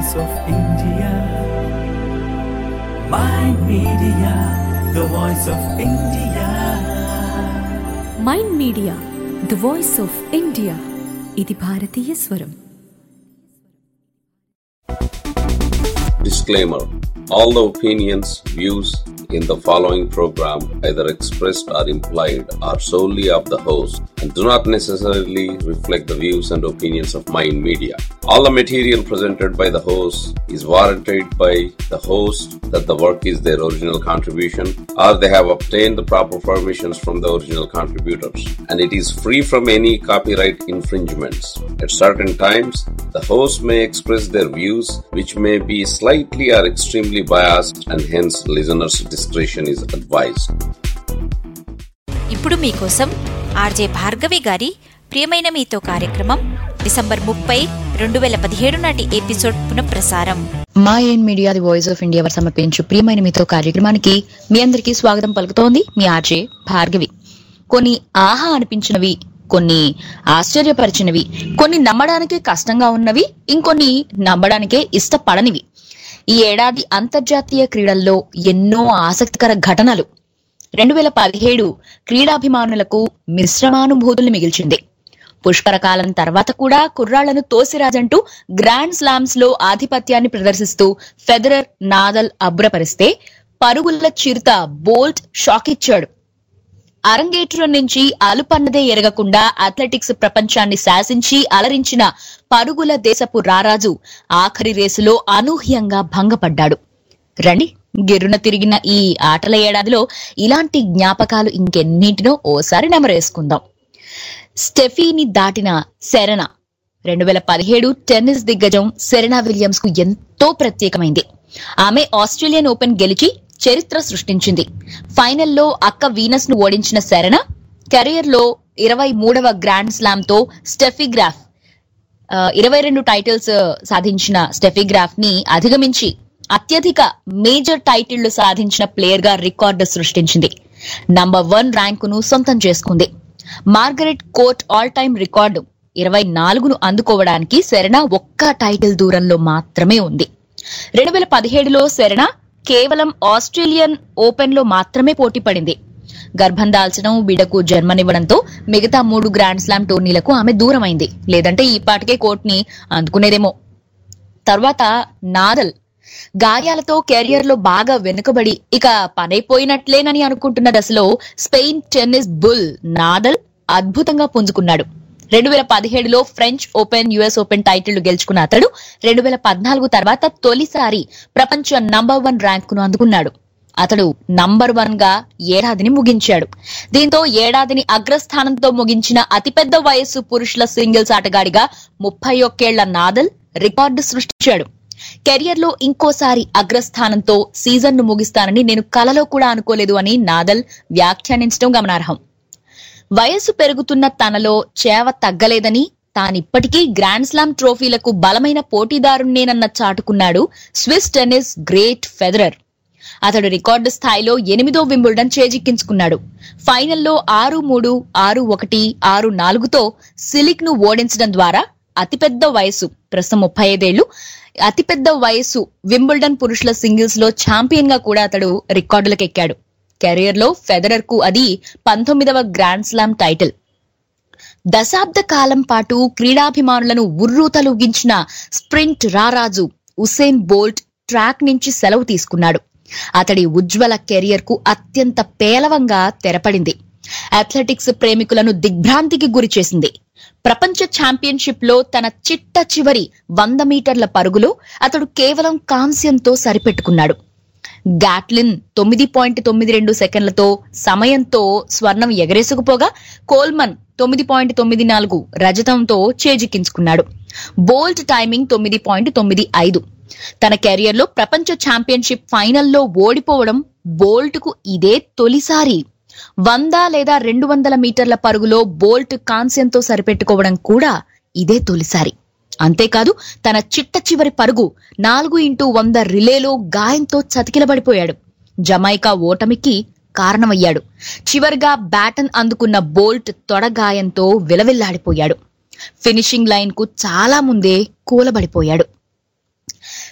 voice of India. Mind Media, the voice of India. Mind media the voice of India ఇది భారతీయ స్వరం Disclaimer All the opinions, views in the following program, either expressed or implied, are solely of the host and do not necessarily reflect the views and opinions of Mind Media. All the material presented by the host is warranted by the host that the work is their original contribution or they have obtained the proper permissions from the original contributors and it is free from any copyright infringements. At certain times, the host may express their views which may be slightly or extremely biased and hence listeners' discretion is advised. ఇప్పుడు మీకోసం RJ Bhargavi గారి ప్రియమైన మీతో కార్యక్రమం December ముప్పై రెండు వేల పదిహేడు నాటి ఎపిసోడ్ పునఃప్రసారం మా ఏన్ media the voice of India వారు సమర్పించు ప్రియమైన మీతో కార్యక్రమానికి మీ అందరికీ స్వాగతం పలుకుతోంది మీ ఆర్జే భార్గవి కొన్ని ఆహా అనిపించినవి కొన్ని ఆశ్చర్యపరిచినవి కొన్ని నమ్మడానికి కష్టంగా ఉన్నవి ఇంకొన్ని నమ్మడానికే ఇష్టపడనివి ఈ ఏడాది అంతర్జాతీయ క్రీడల్లో ఎన్నో ఆసక్తికర ఘటనలు రెండు వేల పదిహేడు క్రీడాభిమానులకు మిశ్రమానుభూతుల్ని మిగిల్చింది పుష్కర కాలం తర్వాత కూడా కుర్రాళ్లను తోసిరాజంటూ గ్రాండ్ స్లామ్స్ లో ఆధిపత్యాన్ని ప్రదర్శిస్తూ ఫెదరర్ నాదల్ అబ్బురపరిస్తే పరుగుల చిరుత బోల్ట్ షాక్ ఇచ్చాడు అరంగేట్రం నుంచి అలుపన్నదే ఎరగకుండా అథ్లెటిక్స్ ప్రపంచాన్ని శాసించి అలరించిన పరుగుల దేశపు రారాజు ఆఖరి రేసులో అనూహ్యంగా భంగపడ్డాడు రండి గిర్రున తిరిగిన ఈ ఆటల ఏడాదిలో ఇలాంటి జ్ఞాపకాలు ఇంకెన్నింటినో ఓసారి నెమరేసుకుందాం స్టెఫీని దాటిన సెరెనా రెండు వేల పదిహేడు టెన్నిస్ దిగ్గజం సెరెనా విలియమ్స్ కు ఎంతో ప్రత్యేకమైంది ఆమె ఆస్ట్రేలియన్ ఓపెన్ గెలిచి చరిత్ర సృష్టించింది ఫైనల్లో అక్క వీనస్ ను ఓడించిన సెరెనా కెరియర్ లో ఇరవై మూడవ గ్రాండ్ స్లామ్ తో స్టెఫీగ్రాఫ్ ఇరవై రెండు టైటిల్స్ సాధించిన స్టెఫీగ్రాఫ్ ని అధిగమించి అత్యధిక మేజర్ టైటిళ్లు సాధించిన ప్లేయర్ గా రికార్డు సృష్టించింది నంబర్ వన్ ర్యాంకును సొంతం చేసుకుంది Margaret Court all time record ఇరవై నాలుగును అందుకోవడానికి సెరెనా ఒక్క టైటిల్ దూరంలో మాత్రమే ఉంది రెండు వేల పదిహేడులో సెరెనా కేవలం ఆస్ట్రేలియన్ ఓపెన్ లో మాత్రమే పోటీ పడింది గర్భం దాల్చడం బిడకు జన్మనివ్వడంతో మిగతా మూడు గ్రాండ్ స్లామ్ టోర్నీలకు ఆమె దూరమైంది లేదంటే ఈ పాటికే కోర్టుని అందుకునేదేమో తర్వాత నాదల్ గాయాలతో కెరియర్ లో బాగా వెనుకబడి ఇక పనైపోయినట్లేనని అనుకుంటున్న దశలో స్పెయిన్ టెన్నిస్ బుల్ నాదల్ అద్భుతంగా పుంజుకున్నాడు రెండు వేల పదిహేడులో ఫ్రెంచ్ ఓపెన్ యుఎస్ ఓపెన్ టైటిళ్లు గెలుచుకున్న అతడు రెండు వేల పద్నాలుగు తర్వాత తొలిసారి ప్రపంచ నంబర్ వన్ ర్యాంకును అందుకున్నాడు అతడు నంబర్ వన్ గా ఏడాదిని ముగించాడు దీంతో ఏడాదిని అగ్రస్థానంతో ముగించిన అతిపెద్ద వయస్సు పురుషుల సింగిల్స్ ఆటగాడిగా ముప్పై ఒక్కేళ్ల నాదల్ రికార్డు సృష్టించాడు కెరియర్ లో ఇంకోసారి అగ్రస్థానంతో సీజన్ ను ముగిస్తానని నేను కలలో కూడా అనుకోలేదు అని నాదల్ వ్యాఖ్యానించడం గమనార్హం వయస్సు పెరుగుతున్న తనలో చేవ తగ్గలేదని తానిప్పటికీ గ్రాండ్ స్లామ్ ట్రోఫీలకు బలమైన పోటీదారుణ్ణేనన్న చాటుకున్నాడు స్విస్ టెన్నిస్ గ్రేట్ ఫెదరర్ అతడు రికార్డు స్థాయిలో ఎనిమిదో వింబుల్డన్ చేజిక్కించుకున్నాడు ఫైనల్లో ఆరు మూడు ఆరు ఒకటి ఆరు నాలుగుతో సిలిక్ ను ఓడించడం ద్వారా అతిపెద్ద వయసు ప్రస్తుతం ముప్పై ఐదేళ్లు అతిపెద్ద వయసు వింబుల్డన్ పురుషుల సింగిల్స్ లో ఛాంపియన్ గా కూడా అతడు రికార్డులకు ఎక్కాడు కెరియర్ లో ఫెదరర్ కు అది పంతొమ్మిదవ గ్రాండ్ స్లామ్ టైటిల్ దశాబ్ద కాలం పాటు క్రీడాభిమానులను ఉర్రూతలూగించిన స్ప్రింట్ రారాజు ఉసేన్ బోల్ట్ ట్రాక్ నుంచి సెలవు తీసుకున్నాడు అతడి ఉజ్వల కెరియర్ కు అత్యంత పేలవంగా తెరపడింది అథ్లెటిక్స్ ప్రేమికులను దిగ్భ్రాంతికి గురి చేసింది ప్రపంచ ఛాంపియన్షిప్ లో తన చిట్ట చివరి వంద మీటర్ల పరుగులో అతడు కేవలం కాంస్యంతో సరిపెట్టుకున్నాడు గాట్లిన్ తొమ్మిది పాయింట్ తొమ్మిది రెండు సెకండ్లతో సమయంతో స్వర్ణం ఎగరేసుకుపోగా కోల్మన్ తొమ్మిది పాయింట్ తొమ్మిది నాలుగు రజతంతో చేజిక్కించుకున్నాడు బోల్ట్ టైమింగ్ తొమ్మిది పాయింట్ తొమ్మిది ఐదు తన కెరియర్ లో ప్రపంచ ఛాంపియన్షిప్ ఫైనల్లో ఓడిపోవడం బోల్ట్ కు ఇదే తొలిసారి వంద లేదా రెండు వందల మీటర్ల పరుగులో బోల్ట్ కాంస్యంతో సరిపెట్టుకోవడం కూడా ఇదే తొలిసారి అంతేకాదు తన చిట్ట చివరి పరుగు నాలుగు ఇంటూ వంద రిలేలో గాయంతో చతికిలబడిపోయాడు జమైకా ఓటమికి కారణమయ్యాడు చివరిగా బ్యాటన్ అందుకున్న బోల్ట్ తొడ గాయంతో విలవిల్లాడిపోయాడు ఫినిషింగ్ లైన్ కు చాలా ముందే కూలబడిపోయాడు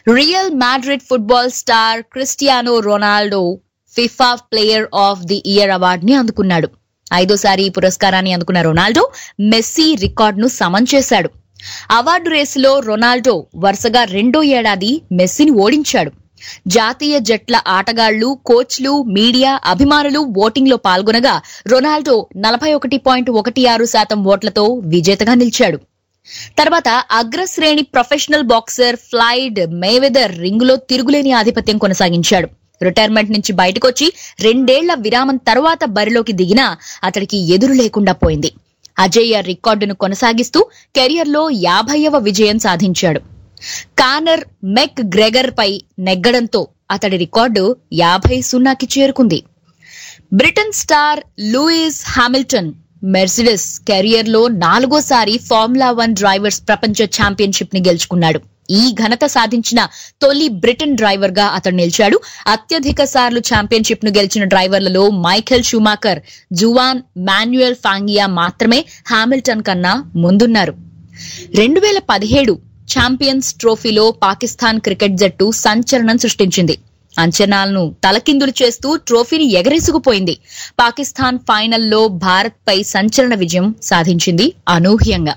Real Madrid football star Cristiano Ronaldo FIFA player of the year అవార్డుని అందుకున్నాడు ఐదోసారి ఈ పురస్కారాన్ని అందుకున్న రొనాల్డో మెస్సీ రికార్డును సమం చేశాడు అవార్డు రేసులో రొనాల్డో వరుసగా రెండో ఏడాది మెస్సీని ఓడించాడు జాతీయ జట్ల ఆటగాళ్లు కోచ్లు మీడియా అభిమానులు ఓటింగ్ లో పాల్గొనగా రొనాల్డో నలభై ఒకటి పాయింట్ ఒకటి ఆరు శాతం ఓట్లతో విజేతగా నిలిచాడు తర్వాత అగ్రశ్రేణి ప్రొఫెషనల్ బాక్సర్ ఫ్లైడ్ మేవెదర్ రింగులో తిరుగులేని ఆధిపత్యం కొనసాగించాడు రిటైర్మెంట్ నుంచి బయటకొచ్చి రెండేళ్ల విరామం తర్వాత బరిలోకి దిగినా అతడికి ఎదురు లేకుండా పోయింది అజేయ రికార్డును కొనసాగిస్తూ కెరియర్లో యాభైవ విజయం సాధించాడు కానర్ మెక్ గ్రెగర్ పై నెగ్గడంతో అతడి రికార్డు యాభై సున్నాకి చేరుకుంది Britain star Lewis Hamilton Mercedes career లో నాలుగోసారి ఫార్ములా వన్ డ్రైవర్స్ ప్రపంచ ఛాంపియన్షిప్ ని గెలుచుకున్నాడు ఈ ఘనత సాధించిన తొలి బ్రిటన్ డ్రైవర్ గా అతడు నిలిచాడు అత్యధిక సార్లు ఛాంపియన్షిప్ ను గెలిచిన డ్రైవర్లలో Michael Schumacher Juan Manuel Fangio మాత్రమే హామిల్టన్ కన్నా ముందున్నారు రెండు వేల పదిహేడు ఛాంపియన్స్ ట్రోఫీలో పాకిస్తాన్ క్రికెట్ జట్టు సంచలనం సృష్టించింది అంచనాలను తలకిందులు చేస్తూ ట్రోఫీని ఎగరేసుకుపోయింది పాకిస్తాన్ ఫైనల్లో భారత్ పై సంచలన విజయం సాధించింది అనూహ్యంగా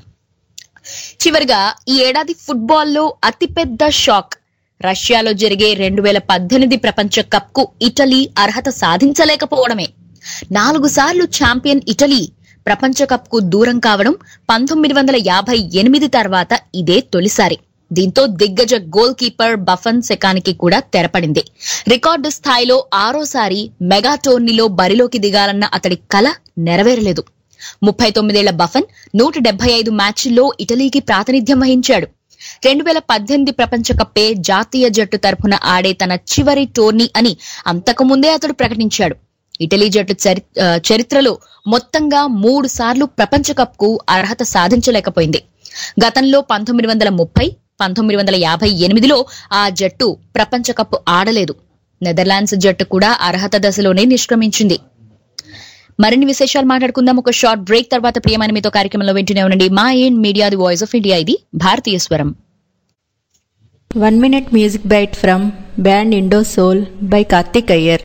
చివరిగా ఈ ఏడాది ఫుట్బాల్లో అతిపెద్ద షాక్ రష్యాలో జరిగే రెండు వేల పద్దెనిమిది ప్రపంచ కప్ కు ఇటలీ అర్హత సాధించలేకపోవడమే నాలుగు సార్లు ఛాంపియన్ ఇటలీ ప్రపంచ కప్ కు దూరం కావడం పంతొమ్మిది వందల యాభై ఎనిమిది తర్వాత ఇదే తొలిసారి దీంతో దిగ్గజ గోల్ కీపర్ బఫన్ సెకానికి కూడా తెరపడింది రికార్డు స్థాయిలో ఆరోసారి మెగా టోర్నీలో బరిలోకి దిగాలన్న అతడి కల నెరవేరలేదు ముప్పై తొమ్మిదేళ్ల బఫన్ నూట డెబ్బై ఐదు మ్యాచ్ల్లో ఇటలీకి ప్రాతినిధ్యం వహించాడు రెండు వేల పద్దెనిమిది ప్రపంచ కప్పే జాతీయ జట్టు తరఫున ఆడే తన చివరి టోర్నీ అని అంతకుముందే అతడు ప్రకటించాడు ఇటలీ జట్టు చరి- ఆ, చరిత్రలో మొత్తంగా మూడు సార్లు ప్రపంచ కప్ కు అర్హత సాధించలేకపోయింది గతంలో పంతొమ్మిది వందల ముప్పై పంతొమ్మిది వందల యాభై ఎనిమిదిలో ఆ జట్టు ప్రపంచ కప్ ఆడలేదు నెదర్లాండ్స్ జట్టు కూడా అర్హత దశలోనే నిష్క్రమించింది మరిన్ని విశేషాలు మాట్లాడుకుందాం ఒక షార్ట్ బ్రేక్ తర్వాత ప్రియమైన మీతో కార్యక్రమంలో వింటూనే ఉండండి మా ఏన్ media the voice of India ఇది భారతీయ స్వరం One minute music bite from band Indo Soul by Karthik Iyer.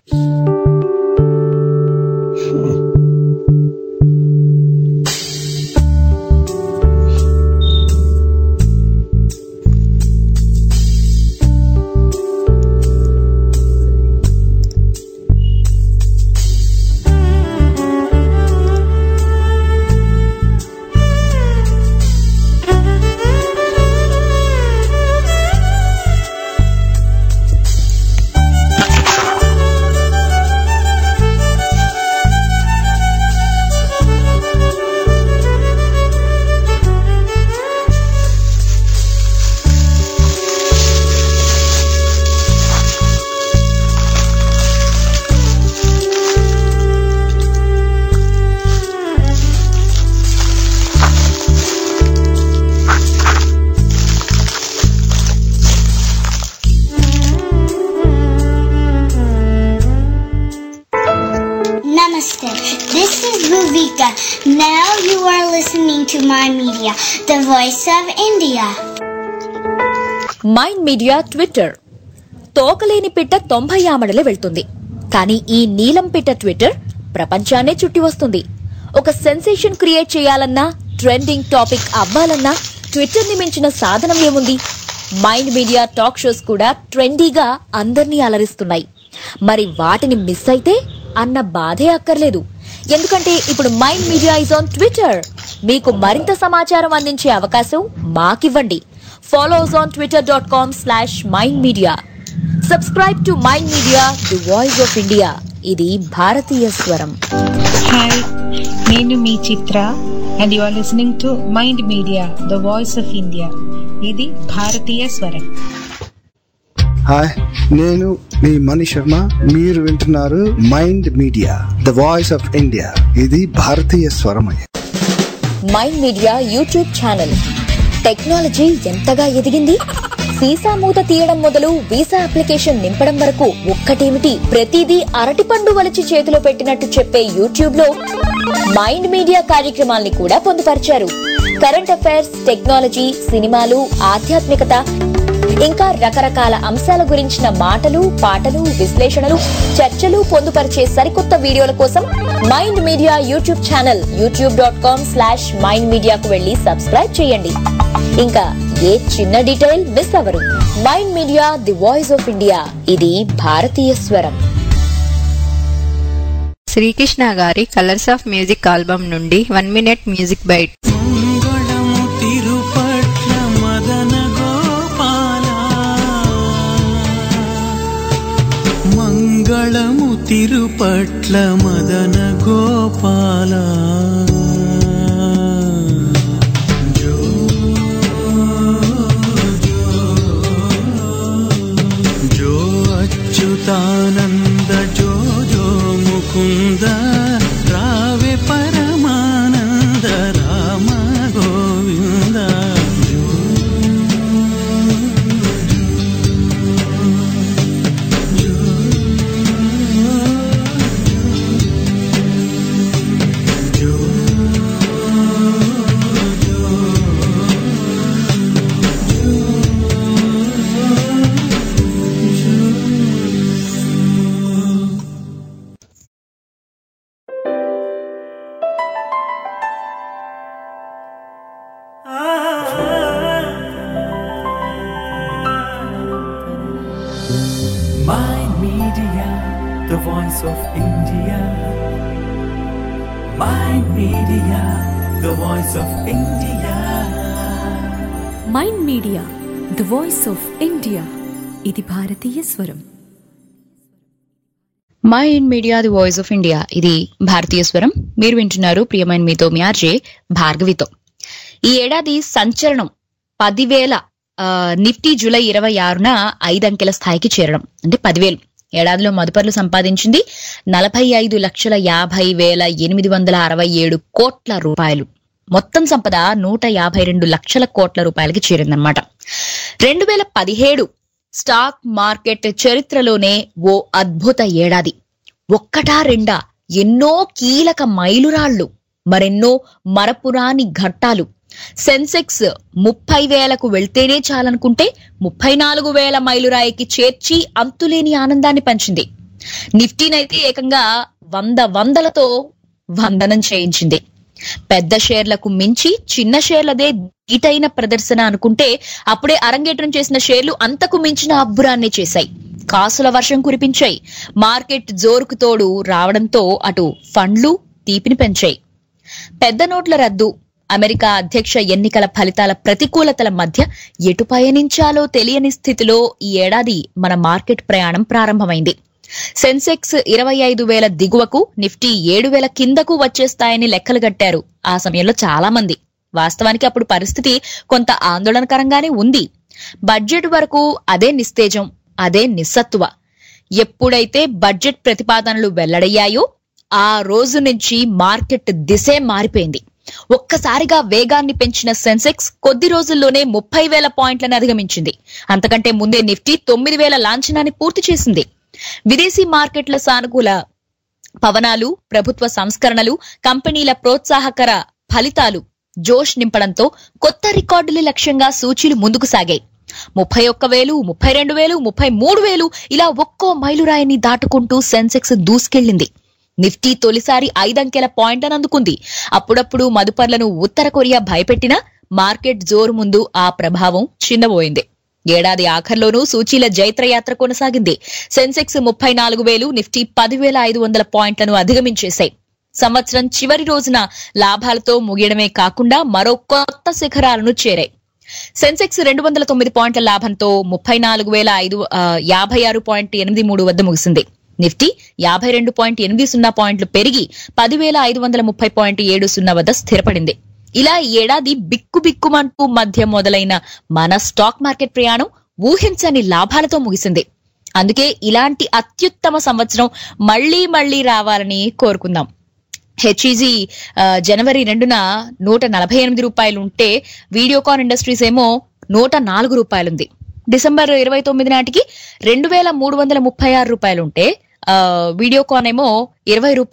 Namaste. This is Bhuvika. Now you are listening to my media, the voice of India. Mind media Twitter తోకలేని పిట్ట తొంభై ఆమడలే వెళ్తుంది కానీ ఈ నీలం పిట్ట ట్విట్టర్ ప్రపంచాన్నే చుట్టి వస్తుంది ఒక సెన్సేషన్ క్రియేట్ చేయాలన్నా ట్రెండింగ్ టాపిక్ అవ్వాలన్నా ట్విట్టర్ ని మించిన సాధనం ఏముంది మైండ్ మీడియా టాక్ షోస్ కూడా ట్రెండీగా అందర్నీ అలరిస్తున్నాయి మరి వాటిని మిస్ అయితే అన్న బాధే అక్కర్లేదు ఎందుకంటే ఇప్పుడు mind media is on Twitter మీకు మరింత సమాచారం అందించే అవకాశం మాకివ్వండి follows on Twitter dot com slash mind media subscribe to mind media the voice of India ఇది భారతీయ స్వరం హాయ్ నేను మీ Chitra and you are listening to mind media the voice of India ఇది భారతీయ స్వరం హాయ్ నేను మీ మణి శర్మ మీరు వింటున్నారు mind media the voice of India ఇది భారతీయ స్వరమయ mind media YouTube channel technology ఎంతగా ఎదిగింది వీసా మూత తీయడం మొదలు వీసా అప్లికేషన్ నింపడం వరకు ఒక్కటేమిటి ప్రతిదీ అరటిపండు వలిచి చేతిలో పెట్టినట్టు చెప్పే యూట్యూబ్ లో మైండ్ మీడియా కార్యక్రమాల్ని కూడా పొందుపరిచారు కరెంట్ అఫైర్స్ టెక్నాలజీ సినిమాలు ఆధ్యాత్మికత ఇంకా రకరకాల అంశాల గురించిన మాటలు పాటలు విశ్లేషణలు చర్చలు పొందుపరిచే సరికొత్త వీడియోల కోసం Mind media YouTube channel YouTube dot com slash Mind మీడియాకు వెళ్లి సబ్స్క్రైబ్ చేయండి ఇంకా ఏ చిన్న డీటెయిల్ మిస్ అవ్వరు Mind media the voice of India ఇది భారతీయ స్వరం శ్రీకృష్ణ గారి కలర్స్ ఆఫ్ మ్యూజిక్ ఆల్బమ్ నుండి వన్ మినిట్ మ్యూజిక్ బైట్ మంగళము తిరుపట్ల మదన గోపాల మంగళము తిరుపట్ల మదన గోపాల జో జో అచ్యుతానంద జో జో ముకుంద రావే పరమానంద రామ గోవింద జో జో Mind Media, the voice of India. Mind Media, the voice of India. Mind media the voice of India ఇది భారతీయ స్వరం Mind Media the voice of India ఇది భారతీయ స్వరం మీరు వింటున్నారు ప్రియమైన మీతో మీ ఆర్జే భార్గవితో ఈ ఏడాది సంచలనం పదివేల ఆ, నిఫ్టీ జూలై ఇరవై ఆరున ఐదు అంకెల స్థాయికి చేరడం అంటే పదివేలు ఏడాదిలో మదుపర్లు సంపాదించింది నలభై ఐదు లక్షల యాభై వేల ఎనిమిది వందల అరవై ఏడు కోట్ల రూపాయలు మొత్తం సంపద నూట యాభై రెండు లక్షల కోట్ల రూపాయలకి చేరిందనమాట రెండు వేల పదిహేడు స్టాక్ మార్కెట్ చరిత్రలోనే ఓ అద్భుత ఏడాది ఒక్కటా రెండా ఎన్నో కీలక మైలురాళ్లు మరెన్నో మరపురాని ఘట్టాలు సెన్సెక్స్ ముప్పై వేలకు వెళ్తేనే చాలనుకుంటే ముప్పై నాలుగు వేల మైలురాయికి చేర్చి అంతులేని ఆనందాన్ని పంచింది నిఫ్టీనైతే ఏకంగా వంద వందలతో వందనం చేయించింది పెద్ద షేర్లకు మించి చిన్న షేర్లదే ధీటైన ప్రదర్శన అనుకుంటే అప్పుడే అరంగేట్రం చేసిన షేర్లు అంతకు మించిన అబ్బురాన్ని చేశాయి కాసుల వర్షం కురిపించాయి మార్కెట్ జోరుకు తోడు రావడంతో అటు ఫండ్లు తీపిని పెంచాయి పెద్ద నోట్ల రద్దు అమెరికా అధ్యక్ష ఎన్నికల ఫలితాల ప్రతికూలతల మధ్య ఎటు పయనించాలో తెలియని స్థితిలో ఈ ఏడాది మన మార్కెట్ ప్రయాణం ప్రారంభమైంది సెన్సెక్స్ ఇరవై ఐదు వేల దిగువకు నిఫ్టీ ఏడు వేల కిందకు వచ్చేస్తాయని లెక్కలు కట్టారు ఆ సమయంలో చాలా మంది వాస్తవానికి అప్పుడు పరిస్థితి కొంత ఆందోళనకరంగానే ఉంది బడ్జెట్ వరకు అదే నిస్తేజం అదే నిస్సత్తువ ఎప్పుడైతే బడ్జెట్ ప్రతిపాదనలు వెల్లడయ్యాయో ఆ రోజు నుంచి మార్కెట్ దిశే మారిపోయింది ఒక్కసారిగా వేగాన్ని పెంచిన సెన్సెక్స్ కొద్ది రోజుల్లోనే ముప్పై వేల పాయింట్లను అధిగమించింది అంతకంటే ముందే నిఫ్టీ తొమ్మిది వేల లాంఛనాన్ని పూర్తి చేసింది విదేశీ మార్కెట్ల సానుకూల పవనాలు ప్రభుత్వ సంస్కరణలు కంపెనీల ప్రోత్సాహకర ఫలితాలు జోష్ నింపడంతో కొత్త రికార్డుల లక్ష్యంగా సూచీలు ముందుకు సాగాయి ముప్పై ఒక్క వేలు ముప్పై రెండు వేలు ముప్పై మూడు వేలు ఇలా ఒక్కో మైలురాయిని దాటుకుంటూ సెన్సెక్స్ దూసుకెళ్లింది నిఫ్టీ తొలిసారి ఐదంకెల పాయింట్లను అందుకుంది అప్పుడప్పుడు మదుపర్లను ఉత్తర కొరియా భయపెట్టినా మార్కెట్ జోరు ముందు ఆ ప్రభావం చిన్నబోయింది ఏడాది ఆఖర్లోనూ సూచీల జైత్రయాత్ర కొనసాగింది సెన్సెక్స్ ముప్పై నాలుగు వేలు నిఫ్టీ పదివేల ఐదు వందల పాయింట్లను అధిగమించేశాయి సంవత్సరం చివరి రోజున లాభాలతో ముగియడమే కాకుండా మరో కొత్త శిఖరాలను చేరాయి సెన్సెక్స్ రెండు వందల తొమ్మిది పాయింట్ల లాభంతో ముప్పై నాలుగు వేల ఐదు ఆ, యాభై ఆరు పాయింట్ ఎనిమిది మూడు వద్ద ముగిసింది నిఫ్టీ యాభై రెండు పాయింట్ ఎనిమిది సున్నా పాయింట్లు పెరిగి పదివేల ఐదు వందల ముప్పై పాయింట్ ఏడు సున్నా వద్ద స్థిరపడింది ఇలా ఈ ఏడాది బిక్కు బిక్కుమంటూ మధ్య మొదలైన మన స్టాక్ మార్కెట్ ప్రయాణం ఊహించని లాభాలతో ముగిసింది అందుకే ఇలాంటి అత్యుత్తమ సంవత్సరం మళ్లీ మళ్లీ రావాలని కోరుకుందాం హెచ్ఈజీ జనవరి రెండున నూట నలభై ఎనిమిది రూపాయలు ఉంటే వీడియోకాన్ ఇండస్ట్రీస్ ఏమో నూట నాలుగు రూపాయలుంది డిసెంబర్ ఇరవై తొమ్మిది నాటికి రెండు వేల మూడు వందల ముప్పై ఆరు రూపాయలు ఉంటే ఆ, వీడియోకాన్ ఏమో ఇరవై రూపాయలు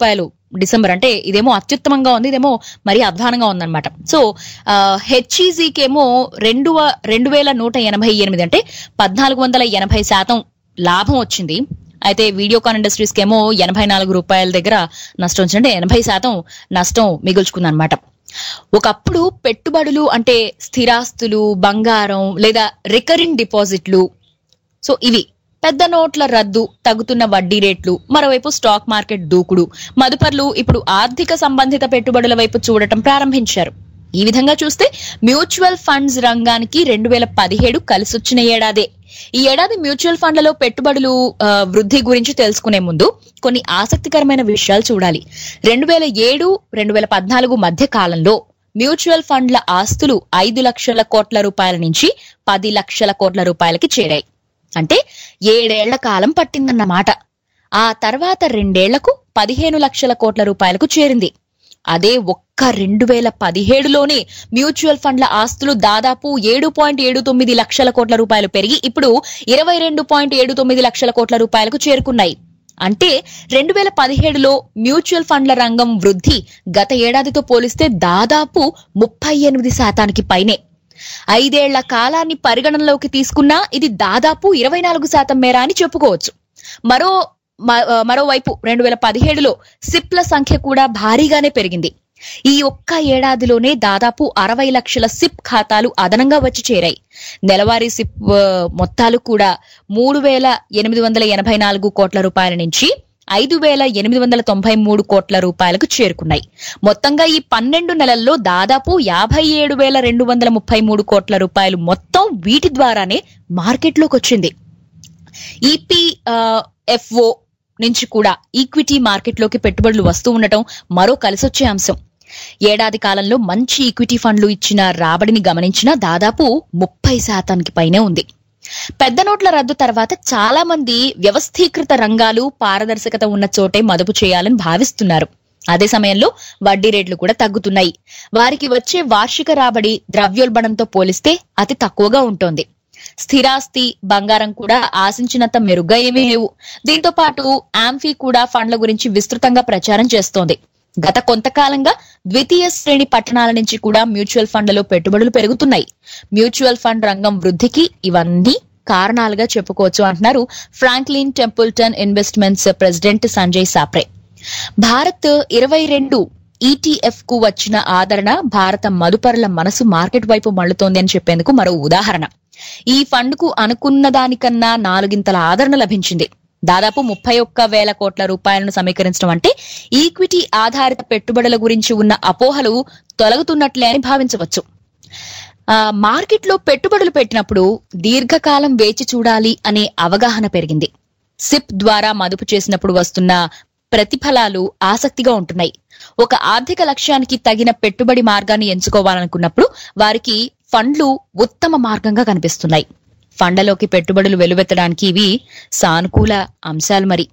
డిసెంబర్ అంటే ఇదేమో అత్యుత్తమంగా ఉంది ఇదేమో మరీ అధ్వానంగా ఉందన్నమాట సో హెచ్ఈజీకేమో రెండు వ- రెండు వేల నూట ఎనభై ఎనిమిది అంటే పద్నాలుగు వందల ఎనభై శాతం లాభం వచ్చింది అయితే వీడియోకాన్ ఇండస్ట్రీస్ కేమో ఎనభై నాలుగు రూపాయల దగ్గర నష్టం వచ్చింది అంటే ఎనభై శాతం నష్టం మిగుల్చుకుందన్నమాట ఒకప్పుడు పెట్టుబడులు అంటే స్థిరాస్తులు బంగారం లేదా రికరింగ్ డిపాజిట్లు సో ఇవి పెద్ద నోట్ల రద్దు తగ్గుతున్న వడ్డీ రేట్లు మరోవైపు స్టాక్ మార్కెట్ దూకుడు మదుపర్లు ఇప్పుడు ఆర్థిక సంబంధిత పెట్టుబడుల వైపు చూడటం ప్రారంభించారు ఈ విధంగా చూస్తే మ్యూచువల్ ఫండ్స్ రంగానికి రెండు వేల పదిహేడు కలిసొచ్చిన ఏడాదే ఈ ఏడాది మ్యూచువల్ ఫండ్లలో పెట్టుబడులు ఆ, వృద్ధి గురించి తెలుసుకునే ముందు కొన్ని ఆసక్తికరమైన విషయాలు చూడాలి రెండు వేల ఏడు రెండు వేల పద్నాలుగు మధ్య కాలంలో మ్యూచువల్ ఫండ్ల ఆస్తులు ఐదు లక్షల కోట్ల రూపాయల నుంచి పది లక్షల కోట్ల రూపాయలకి చేరాయి అంటే ఏడేళ్ల కాలం పట్టిందన్నమాట ఆ తర్వాత రెండేళ్లకు పదిహేను లక్షల కోట్ల రూపాయలకు చేరింది అదే ఒక్క రెండు వేల పదిహేడులోనే మ్యూచువల్ ఫండ్ల ఆస్తులు దాదాపు ఏడు పాయింట్ ఏడు తొమ్మిది లక్షల కోట్ల రూపాయలు పెరిగి ఇప్పుడు ఇరవై రెండు పాయింట్ ఏడు తొమ్మిది లక్షల కోట్ల రూపాయలకు చేరుకున్నాయి అంటే రెండు వేల పదిహేడులో మ్యూచువల్ ఫండ్ల రంగం వృద్ధి గత ఏడాదితో పోలిస్తే దాదాపు ముప్పై ఎనిమిది శాతానికి పైనే ఐదేళ్ల కాలాన్ని పరిగణనలోకి తీసుకున్నా ఇది దాదాపు ఇరవై నాలుగు శాతం మేర అని చెప్పుకోవచ్చు మరో మ- ఆ, మరోవైపు రెండు వేల పదిహేడులో సిప్ల సంఖ్య కూడా భారీగానే పెరిగింది ఈ ఒక్క ఏడాదిలోనే దాదాపు అరవై లక్షల సిప్ ఖాతాలు అదనంగా వచ్చి చేరాయి నెలవారీ సిప్ ఆ, మొత్తాలు కూడా మూడు వేల ఎనిమిది వందల ఎనభై నాలుగు కోట్ల రూపాయల నుంచి ఐదు వేల ఎనిమిది వందల తొంభై మూడు కోట్ల రూపాయలకు చేరుకున్నాయి మొత్తంగా ఈ పన్నెండు నెలల్లో దాదాపు యాభై ఏడు వేల రెండు వందల ముప్పై మూడు కోట్ల రూపాయలు మొత్తం వీటి ద్వారానే మార్కెట్లోకి వచ్చింది ఈపీ ఎఫ్ఓ నుంచి కూడా ఈక్విటీ మార్కెట్లోకి పెట్టుబడులు వస్తూ ఉండటం మరో కలిసొచ్చే అంశం ఏడాది కాలంలో మంచి ఈక్విటీ ఫండ్లు ఇచ్చిన రాబడిని గమనించినా దాదాపు ముప్పై శాతానికి పైనే ఉంది పెద్ద నోట్ల రద్దు తర్వాత చాలా మంది వ్యవస్థీకృత రంగాలు పారదర్శకత ఉన్న చోటే మదుపు చేయాలని భావిస్తున్నారు అదే సమయంలో వడ్డీ రేట్లు కూడా తగ్గుతున్నాయి వారికి వచ్చే వార్షిక రాబడి ద్రవ్యోల్బణంతో పోలిస్తే అతి తక్కువగా ఉంటోంది స్థిరాస్తి బంగారం కూడా ఆశించినంత మెరుగ్గా ఏమీ లేవు దీంతో పాటు ఆంఫీ కూడా ఫండ్ల గురించి విస్తృతంగా ప్రచారం చేస్తోంది గత కొంతకాలంగా ద్వితీయ శ్రేణి పట్టణాల నుంచి కూడా మ్యూచువల్ ఫండ్లలో పెట్టుబడులు పెరుగుతున్నాయి మ్యూచువల్ ఫండ్ రంగం వృద్ధికి ఇవన్నీ కారణాలుగా చెప్పుకోవచ్చు అంటున్నారు Franklin Templeton investments president Sanjay Sapre Bharat ఇరవై రెండు ఈటీఎఫ్ కు వచ్చిన ఆదరణ భారత మదుపరుల మనసు మార్కెట్ వైపు మళ్లుతోంది అని చెప్పేందుకు మరో ఉదాహరణ ఈ ఫండ్ కు అనుకున్న దానికన్నా నాలుగింతల ఆదరణ లభించింది దాదాపు ముప్పై ఒక్క వేల కోట్ల రూపాయలను సమీకరించడం అంటే ఈక్విటీ ఆధారిత పెట్టుబడుల గురించి ఉన్న అపోహలు తొలగుతున్నట్లే అని భావించవచ్చు ఆ, మార్కెట్లో పెట్టుబడులు పెట్టినప్పుడు దీర్ఘకాలం వేచి చూడాలి అనే అవగాహన పెరిగింది సిప్ ద్వారా మదుపు చేసినప్పుడు వస్తున్న ప్రతిఫలాలు ఆసక్తిగా ఉంటున్నాయి ఒక ఆర్థిక లక్ష్యానికి తగిన పెట్టుబడి మార్గాన్ని ఎంచుకోవాలనుకున్నప్పుడు వారికి ఫండ్లు ఉత్తమ మార్గంగా కనిపిస్తున్నాయి ఫండ్లలోకి పెట్టుబడులు వెలువెత్తడానికి ఇవి సానుకూల అంశాలు మరి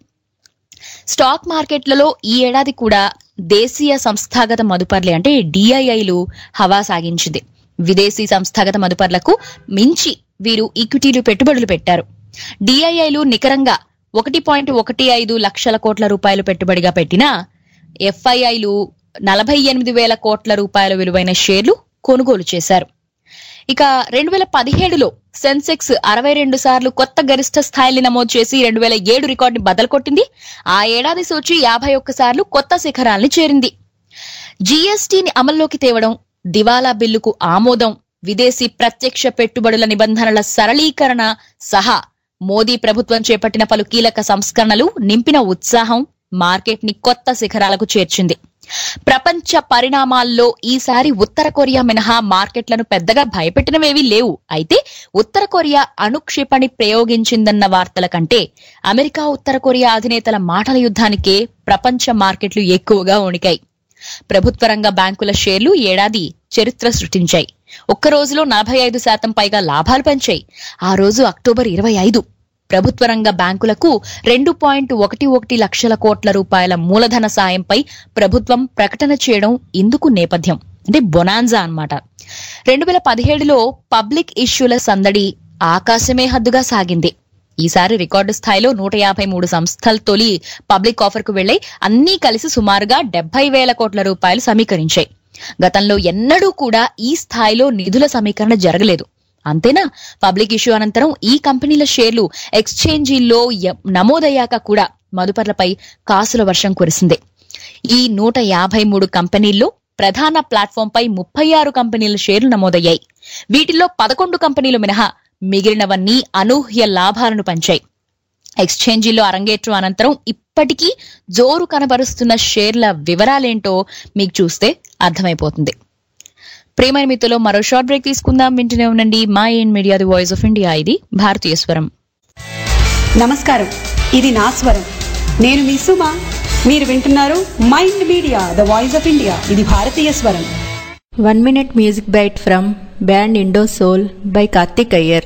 స్టాక్ మార్కెట్లలో ఈ ఏడాది కూడా దేశీయ సంస్థాగత మదుపర్లే అంటే డిఐఐలు హవా సాగించింది విదేశీ సంస్థాగత మదుపర్లకు మించి వీరు ఈక్విటీలు పెట్టుబడులు పెట్టారు డిఐఐలు నికరంగా ఒకటి పాయింట్ ఒకటి ఐదు లక్షల కోట్ల రూపాయలు పెట్టుబడిగా పెట్టినా ఎఫ్ఐఐలు నలభై ఎనిమిది వేల కోట్ల రూపాయల విలువైన షేర్లు కొనుగోలు చేశారు ఇక రెండు వేల పదిహేడులో సెన్సెక్స్ అరవై రెండు సార్లు కొత్త గరిష్ట స్థాయిని నమోదు చేసి రెండు వేల ఏడు రికార్డుని బదలు కొట్టింది ఆ ఏడాది సూచి యాభై ఒక్క సార్లు కొత్త శిఖరాల్ని చేరింది జీఎస్టీని అమల్లోకి తేవడం దివాలా బిల్లుకు ఆమోదం విదేశీ ప్రత్యక్ష పెట్టుబడుల నిబంధనల సరళీకరణ సహా మోదీ ప్రభుత్వం చేపట్టిన పలు కీలక సంస్కరణలు నింపిన ఉత్సాహం మార్కెట్ ని కొత్త శిఖరాలకు చేర్చింది ప్రపంచ పరిణామాల్లో ఈసారి ఉత్తర కొరియా మినహా మార్కెట్లను పెద్దగా భయపెట్టినవేవీ లేవు అయితే ఉత్తర కొరియా అణుక్షిపణి ప్రయోగించిందన్న వార్తల కంటే అమెరికా ఉత్తర కొరియా అధినేతల మాటల యుద్ధానికే ప్రపంచ మార్కెట్లు ఎక్కువగా వణికాయి ప్రభుత్వ రంగ బ్యాంకుల షేర్లు ఈ ఏడాది చరిత్ర సృష్టించాయి ఒక్క రోజులో నలభై ఐదు శాతం పైగా లాభాలు పెంచాయి ఆ రోజు అక్టోబర్ ఇరవై ఐదు ప్రభుత్వ రంగ బ్యాంకులకు రెండు పాయింట్ ఒకటి ఒకటి లక్షల కోట్ల రూపాయల మూలధన సాయంపై ప్రభుత్వం ప్రకటన చేయడం ఇందుకు నేపథ్యం అంటే బొనాన్జా అన్నమాట రెండు వేల పదిహేడులో పబ్లిక్ ఇష్యూల సందడి ఆకాశమే హద్దుగా సాగింది ఈసారి రికార్డు స్థాయిలో నూట యాభై మూడు సంస్థలు తొలి పబ్లిక్ ఆఫర్ కు వెళ్లాయి అన్నీ కలిసి సుమారుగా డెబ్బై వేల కోట్ల రూపాయలు సమీకరించాయి గతంలో ఎన్నడూ కూడా ఈ స్థాయిలో నిధుల సమీకరణ జరగలేదు అంతేనా పబ్లిక్ ఇష్యూ అనంతరం ఈ కంపెనీల షేర్లు ఎక్స్చేంజీల్లో య- నమోదయ్యాక కూడా మదుపర్లపై కాసుల వర్షం కురిసింది ఈ నూట యాభై మూడు కంపెనీల్లో ప్రధాన ప్లాట్ఫామ్ పై ముప్పై ఆరు కంపెనీల షేర్లు నమోదయ్యాయి వీటిల్లో పదకొండు కంపెనీలు మినహా మిగిలినవన్నీ అనూహ్య లాభాలను పంచాయి ఎక్స్చేంజీలో అరంగేట్రం అనంతరం ఇప్పటికీ జోరు కనబరుస్తున్న షేర్ల వివరాలేంటో మీకు చూస్తే అర్థమైపోతుంది ప్రేమైన మిత్రులో మరో షార్ట్ బ్రేక్ తీసుకుందాం వింటూనే ఉండండి మా ఏన్ media the voice of India ఇది భారతీయ స్వరం నమస్కారం ఇది నా స్వరం నేను మీ సుమ మీరు వింటున్నారు mind media the voice of India ఇది భారతీయ స్వరం One minute music bite from band Indo Soul by Karthik Iyer.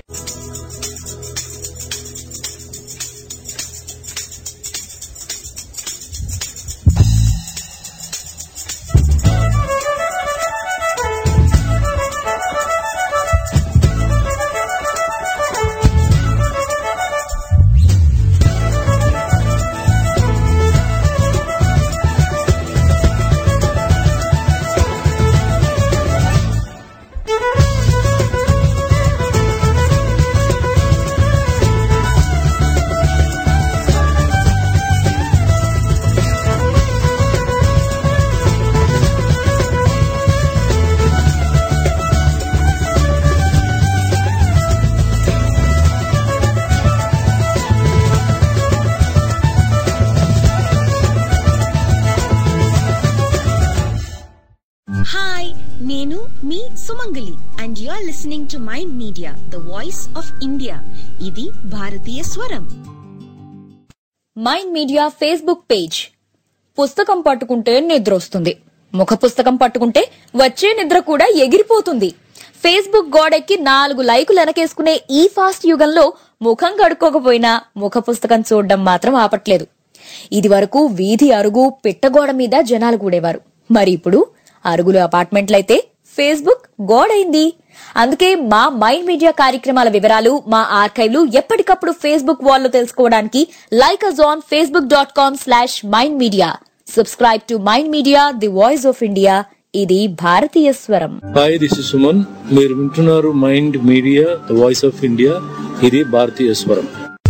Hi నేను మీ Sumangali and you are listening to mind media the voice of India ఇది భారతీయ స్వరం మైండ్ మీడియా ఫేస్బుక్ పేజ్ పుస్తకం పట్టుకుంటే నిద్ర వస్తుంది ముఖ పుస్తకం పట్టుకుంటే వచ్చే నిద్ర కూడా ఎగిరిపోతుంది ఫేస్బుక్ గోడెక్కి నాలుగు లైకులు వెనకేసుకునే ఈ ఫాస్ట్ యుగంలో ముఖం కడుక్కోకపోయినా ముఖ పుస్తకం చూడడం మాత్రం ఆపట్లేదు ఇది వరకు వీధి అరుగు పిట్టగోడ మీద జనాలు కూడేవారు మరి ఇప్పుడు అరుగులు అపార్ట్మెంట్లయితే ఫేస్బుక్ గోడైంది అందుకే మా మైండ్ మీడియా కార్యక్రమాల వివరాలు మా ఆర్కైవ్లు ఎప్పటికప్పుడు ఫేస్బుక్ వాల్లో తెలుసుకోవడానికి like us on Facebook dot com slash mind media subscribe to mind media the voice of India ఇది భారతీయ స్వరం హాయ్ దిస్ ఇస్ సుమన్ మీరు వింటున్నారు mind media the voice of India ఇది భారతీయ స్వరం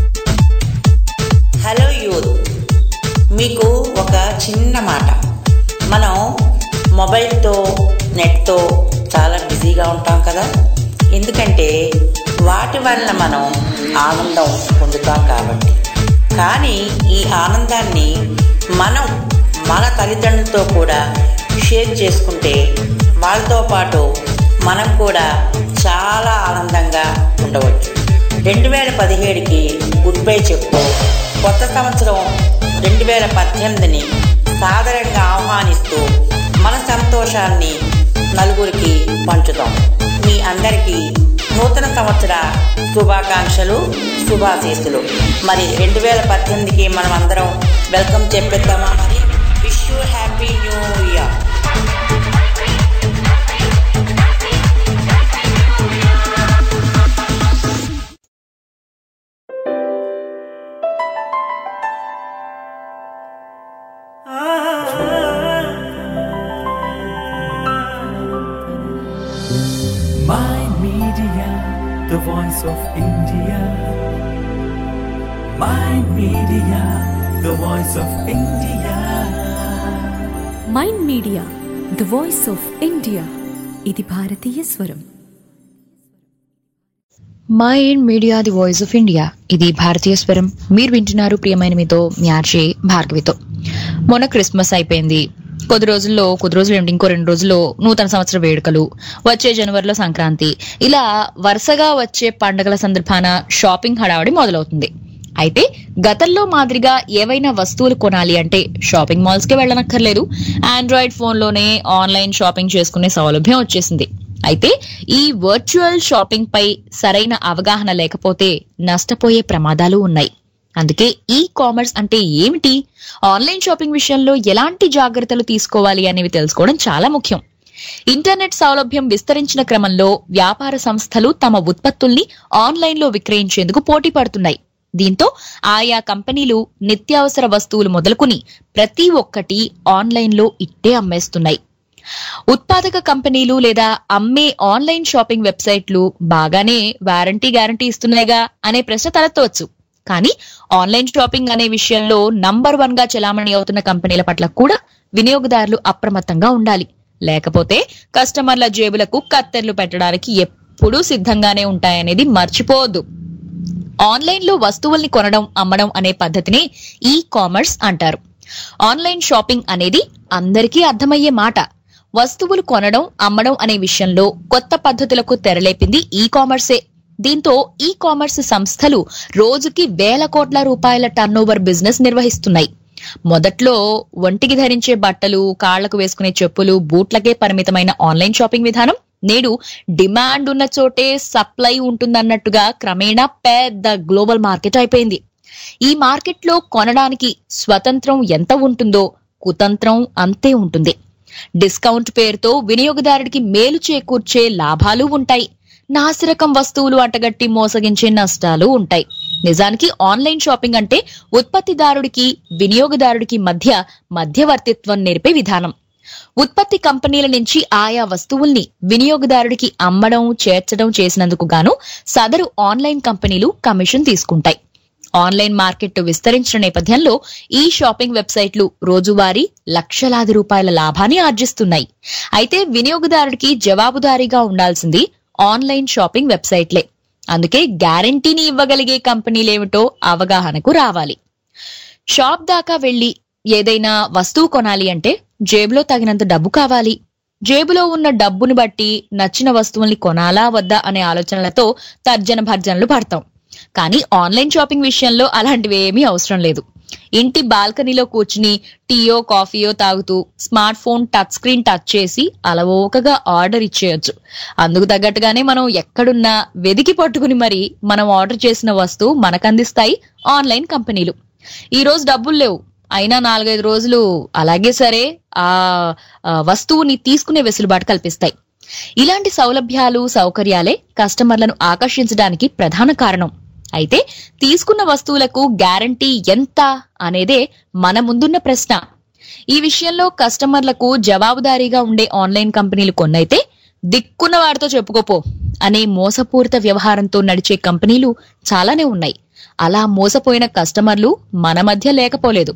హలో యూత్ మీకు ఒక చిన్న మాట మనం మొబైల్తో నెట్తో చాలా బిజీగా ఉంటాం కదా ఎందుకంటే వాటి వలన మనం ఆనందం పొందుతాం కాబట్టి కానీ ఈ ఆనందాన్ని మనం మన తల్లిదండ్రులతో కూడా షేర్ చేసుకుంటే వాళ్ళతో పాటు మనం కూడా చాలా ఆనందంగా ఉండవచ్చు రెండు వేల పదిహేడుకి గుడ్ బై చెప్తూ కొత్త సంవత్సరం రెండు వేల పద్దెనిమిదిని సాదరంగా ఆహ్వానిస్తూ మన సంతోషాన్ని నలుగురికి పంచుతాం మీ అందరికీ నూతన సంవత్సర శుభాకాంక్షలు శుభాశీస్సులు మరి రెండు వేల పద్దెనిమిదికి మనం అందరం వెల్కమ్ చెప్పేద్దామా మరి wish you happy new year Mind Media, the voice of India. Mind Media, the voice of India. Mind media the voice of India ఇది భారతీయ స్వరం Mind media the voice of India ఇది భారతీయ స్వరం మీరు వింటున్నారు ప్రియమైన మీతో మీ ఆర్జే భార్గవితో మొన్న క్రిస్మస్ అయిపోయింది కొద్ది రోజుల్లో కొద్ది రోజులు ఏంటి ఇంకో రెండు రోజుల్లో నూతన సంవత్సర వేడుకలు వచ్చే జనవరిలో సంక్రాంతి ఇలా వరుసగా వచ్చే పండుగల సందర్భాన షాపింగ్ హడావడి మొదలవుతుంది అయితే గతంలో మాదిరిగా ఏవైనా వస్తువులు కొనాలి అంటే షాపింగ్ మాల్స్ కి వెళ్ళనక్కర్లేదు ఆండ్రాయిడ్ ఫోన్ లోనే ఆన్లైన్ షాపింగ్ చేసుకునే సౌలభ్యం వచ్చేసింది అయితే ఈ వర్చువల్ షాపింగ్ పై సరైన అవగాహన లేకపోతే నష్టపోయే ప్రమాదాలు ఉన్నాయి అందుకే ఈ కామర్స్ అంటే ఏమిటి ఆన్లైన్ షాపింగ్ విషయంలో ఎలాంటి జాగ్రత్తలు తీసుకోవాలి అనేవి తెలుసుకోవడం చాలా ముఖ్యం ఇంటర్నెట్ సౌలభ్యం విస్తరించిన క్రమంలో వ్యాపార సంస్థలు తమ ఉత్పత్తుల్ని ఆన్లైన్ లో విక్రయించేందుకు పోటీ పడుతున్నాయి దీంతో ఆయా కంపెనీలు నిత్యావసర వస్తువులు మొదలుకుని ప్రతి ఒక్కటి ఆన్లైన్లో ఇట్టే అమ్మేస్తున్నాయి ఉత్పాదక కంపెనీలు లేదా అమ్మే ఆన్లైన్ షాపింగ్ వెబ్సైట్లు బాగానే వారంటీ గ్యారంటీ ఇస్తున్నాయిగా అనే ప్రశ్న తలెత్తవచ్చు కానీ ఆన్లైన్ షాపింగ్ అనే విషయంలో నంబర్ వన్ గా చెలామణి అవుతున్న కంపెనీల పట్ల కూడా వినియోగదారులు అప్రమత్తంగా ఉండాలి లేకపోతే కస్టమర్ల జేబులకు కత్తెర్లు పెట్టడానికి ఎప్పుడూ సిద్ధంగానే ఉంటాయనేది మర్చిపోవద్దు ఆన్లైన్ లో వస్తువుల్ని కొనడం అమ్మడం అనే పద్ధతిని ఈ కామర్స్ అంటారు ఆన్లైన్ షాపింగ్ అనేది అందరికీ అర్థమయ్యే మాట వస్తువులు కొనడం అమ్మడం అనే విషయంలో కొత్త పద్ధతులకు తెరలేపింది ఈ కామర్సే దీంతో ఈ కామర్స్ సంస్థలు రోజుకి వేల కోట్ల రూపాయల టర్నోవర్ బిజినెస్ నిర్వహిస్తున్నాయి మొదట్లో ఒంటికి ధరించే బట్టలు కాళ్లకు వేసుకునే చెప్పులు బూట్లకే పరిమితమైన ఆన్లైన్ షాపింగ్ విధానం నేడు డిమాండ్ ఉన్న చోటే సప్లై ఉంటుందన్నట్టుగా క్రమేణా పెద్ద గ్లోబల్ మార్కెట్ అయిపోయింది ఈ మార్కెట్లో కొనడానికి స్వతంత్రం ఎంత ఉంటుందో కుతంత్రం అంతే ఉంటుంది డిస్కౌంట్ పేరుతో వినియోగదారుడికి మేలు చేకూర్చే లాభాలు ఉంటాయి నాసిరకం వస్తువులు అంటగట్టి మోసగించే నష్టాలు ఉంటాయి నిజానికి ఆన్లైన్ షాపింగ్ అంటే ఉత్పత్తిదారుడికి వినియోగదారుడికి మధ్య మధ్యవర్తిత్వం నేర్పే విధానం ఉత్పత్తి కంపెనీల నుంచి ఆయా వస్తువుల్ని వినియోగదారుడికి అమ్మడం చేర్చడం చేసినందుకు గాను సదరు ఆన్లైన్ కంపెనీలు కమిషన్ తీసుకుంటాయి ఆన్లైన్ మార్కెట్ విస్తరించిన నేపథ్యంలో ఈ షాపింగ్ వెబ్సైట్లు రోజువారీ లక్షలాది రూపాయల లాభాన్ని ఆర్జిస్తున్నాయి అయితే వినియోగదారుడికి జవాబుదారీగా ఉండాల్సింది ఆన్లైన్ షాపింగ్ వెబ్సైట్లే అందుకే గ్యారంటీని ఇవ్వగలిగే కంపెనీలేమిటో అవగాహనకు రావాలి షాప్ దాకా వెళ్లి ఏదైనా వస్తువు కొనాలి అంటే జేబులో తగినంత డబ్బు కావాలి జేబులో ఉన్న డబ్బుని బట్టి నచ్చిన వస్తువుల్ని కొనాలా వద్దా అనే ఆలోచనలతో తర్జన భర్జనలు పడతాం కానీ ఆన్లైన్ షాపింగ్ విషయంలో అలాంటివి ఏమీ అవసరం లేదు ఇంటి బాల్కనీలో కూర్చుని టీయో కాఫీయో తాగుతూ smart phone touch screen touch చేసి అలవోకగా ఆర్డర్ ఇచ్చేయొచ్చు అందుకు తగ్గట్టుగానే మనం ఎక్కడున్నా వెదికి పట్టుకుని మరి మనం ఆర్డర్ చేసిన వస్తువు మనకు అందిస్తాయి ఆన్లైన్ కంపెనీలు ఈ రోజు డబ్బులు లేవు అయినా నాలుగైదు రోజులు అలాగే సరే ఆ ఆ వస్తువుని తీసుకునే వెసులుబాటు కల్పిస్తాయి ఇలాంటి సౌలభ్యాలు సౌకర్యాలే కస్టమర్లను ఆకర్షించడానికి ప్రధాన కారణం అయితే తీసుకున్న వస్తువులకు గ్యారంటీ ఎంత అనేదే మన ముందున్న ప్రశ్న ఈ విషయంలో కస్టమర్లకు జవాబుదారీగా ఉండే ఆన్లైన్ కంపెనీలు కొన్నైతే దిక్కున్న వాడితో చెప్పుకోపో అనే మోసపూరిత వ్యవహారంతో నడిచే కంపెనీలు చాలానే ఉన్నాయి అలా మోసపోయిన కస్టమర్లు మన మధ్య లేకపోలేదు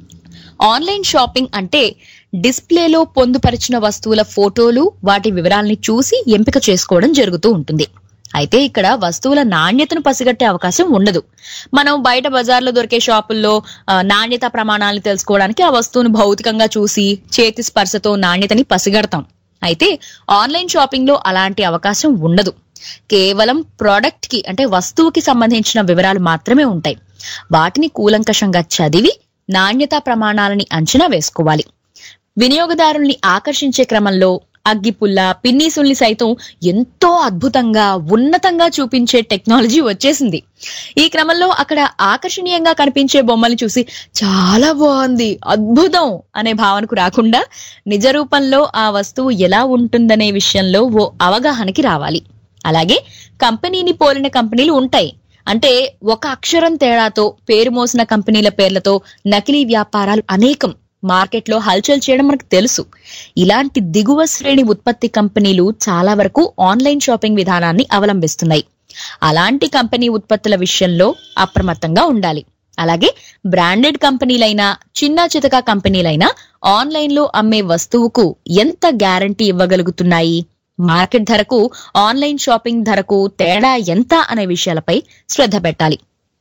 ఆన్లైన్ షాపింగ్ అంటే డిస్ప్లేలో పొందుపరిచిన వస్తువుల ఫోటోలు వాటి వివరాల్ని చూసి ఎంపిక చేసుకోవడం జరుగుతూ ఉంటుంది అయితే ఇక్కడ వస్తువుల నాణ్యతను పసిగట్టే అవకాశం ఉండదు మనం బయట బజార్లో దొరికే షాపుల్లో ఆ, నాణ్యత ప్రమాణాలను తెలుసుకోవడానికి ఆ వస్తువును భౌతికంగా చూసి చేతి స్పర్శతో నాణ్యతని పసిగడతాం అయితే ఆన్లైన్ షాపింగ్ లో అలాంటి అవకాశం ఉండదు కేవలం ప్రోడక్ట్ కి అంటే వస్తువుకి సంబంధించిన వివరాలు మాత్రమే ఉంటాయి వాటిని కూలంకషంగా చదివి నాణ్యతా ప్రమాణాలని అంచనా వేసుకోవాలి వినియోగదారుల్ని ఆకర్షించే క్రమంలో అగ్గిపుల్ల పిన్నీసుల్ని సైతం ఎంతో అద్భుతంగా ఉన్నతంగా చూపించే టెక్నాలజీ వచ్చేసింది ఈ క్రమంలో అక్కడ ఆకర్షణీయంగా కనిపించే బొమ్మల్ని చూసి చాలా బాగుంది అద్భుతం అనే భావనకు రాకుండా నిజ రూపంలో ఆ వస్తువు ఎలా ఉంటుందనే విషయంలో ఓ అవగాహనకి రావాలి అలాగే కంపెనీని పోలిన కంపెనీలు ఉంటాయి అంటే ఒక అక్షరం తేడాతో పేరు మోసిన కంపెనీల పేర్లతో నకిలీ వ్యాపారాలు అనేకం మార్కెట్లో హల్చల్ చేయడం మనకు తెలుసు ఇలాంటి దిగువ శ్రేణి ఉత్పత్తి కంపెనీలు చాలా వరకు ఆన్లైన్ షాపింగ్ విధానాన్ని అవలంబిస్తున్నాయి అలాంటి కంపెనీ ఉత్పత్తుల విషయంలో అప్రమత్తంగా ఉండాలి అలాగే బ్రాండెడ్ కంపెనీలైనా చిన్న చితక కంపెనీలైనా ఆన్లైన్ లో అమ్మే వస్తువుకు ఎంత గ్యారంటీ ఇవ్వగలుగుతున్నాయి మార్కెట్ ధరకు ఆన్లైన్ షాపింగ్ ధరకు తేడా ఎంత అనే విషయాలపై శ్రద్ధ పెట్టాలి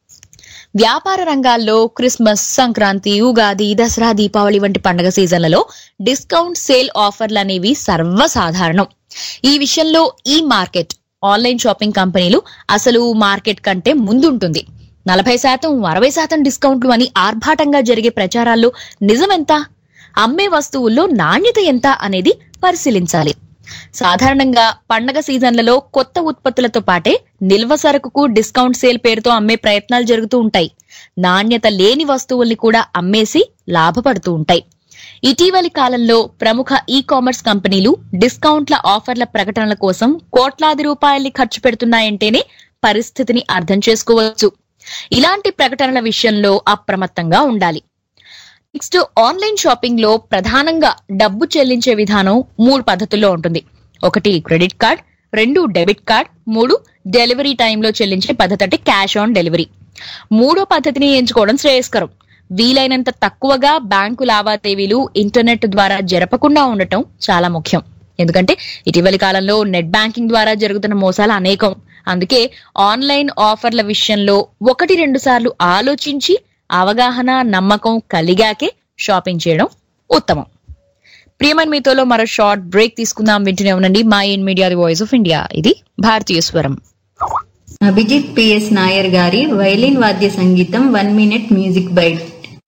వ్యాపార రంగాల్లో క్రిస్మస్ సంక్రాంతి ఉగాది దసరా దీపావళి వంటి పండుగ సీజన్లలో డిస్కౌంట్ సేల్ ఆఫర్లు అనేవి సర్వసాధారణం ఈ విషయంలో ఈ మార్కెట్ ఆన్లైన్ షాపింగ్ కంపెనీలు అసలు మార్కెట్ కంటే ముందుంటుంది నలభై శాతం అరవై శాతం డిస్కౌంట్లు అని ఆర్భాటంగా జరిగే ప్రచారాల్లో నిజమెంత అమ్మే వస్తువుల్లో నాణ్యత ఎంత అనేది పరిశీలించాలి సాధారణంగా పండగ సీజన్లలో కొత్త ఉత్పత్తులతో పాటే నిల్వ సరుకుకు డిస్కౌంట్ సేల్ పేరుతో అమ్మే ప్రయత్నాలు జరుగుతూ ఉంటాయి నాణ్యత లేని వస్తువుల్ని కూడా అమ్మేసి లాభపడుతూ ఉంటాయి ఇటీవలి కాలంలో ప్రముఖ ఈ కామర్స్ కంపెనీలు డిస్కౌంట్ల ఆఫర్ల ప్రకటనల కోసం కోట్లాది రూపాయల్ని ఖర్చు పెడుతున్నాయంటేనే పరిస్థితిని అర్థం చేసుకోవచ్చు ఇలాంటి ప్రకటనల విషయంలో అప్రమత్తంగా ఉండాలి నెక్స్ట్ ఆన్లైన్ షాపింగ్ లో ప్రధానంగా డబ్బు చెల్లించే విధానం మూడు పద్ధతుల్లో ఉంటుంది ఒకటి క్రెడిట్ కార్డ్ రెండు డెబిట్ కార్డ్ మూడు డెలివరీ టైంలో చెల్లించే పద్ధతి అంటే క్యాష్ ఆన్ డెలివరీ మూడో పద్ధతిని ఎంచుకోవడం శ్రేయస్కరం వీలైనంత తక్కువగా బ్యాంకు లావాదేవీలు ఇంటర్నెట్ ద్వారా జరపకుండా ఉండటం చాలా ముఖ్యం ఎందుకంటే ఇటీవలి కాలంలో నెట్ బ్యాంకింగ్ ద్వారా జరుగుతున్న మోసాలు అనేకం అందుకే ఆన్లైన్ ఆఫర్ల విషయంలో ఒకటి రెండు సార్లు ఆలోచించి అవగాహన నమ్మకం కలిగాకే షాపింగ్ చేయడం ఉత్తమం ప్రియమైన మీతోలో మరో షార్ట్ బ్రేక్ తీసుకుందాం వింటూనే ఉండండి Mind Media the voice of India ఇది భారతీయ స్వరం అభిజిత్ పిఎస్ నాయర్ గారి వైలిన్ వాద్య సంగీతం one minute music byte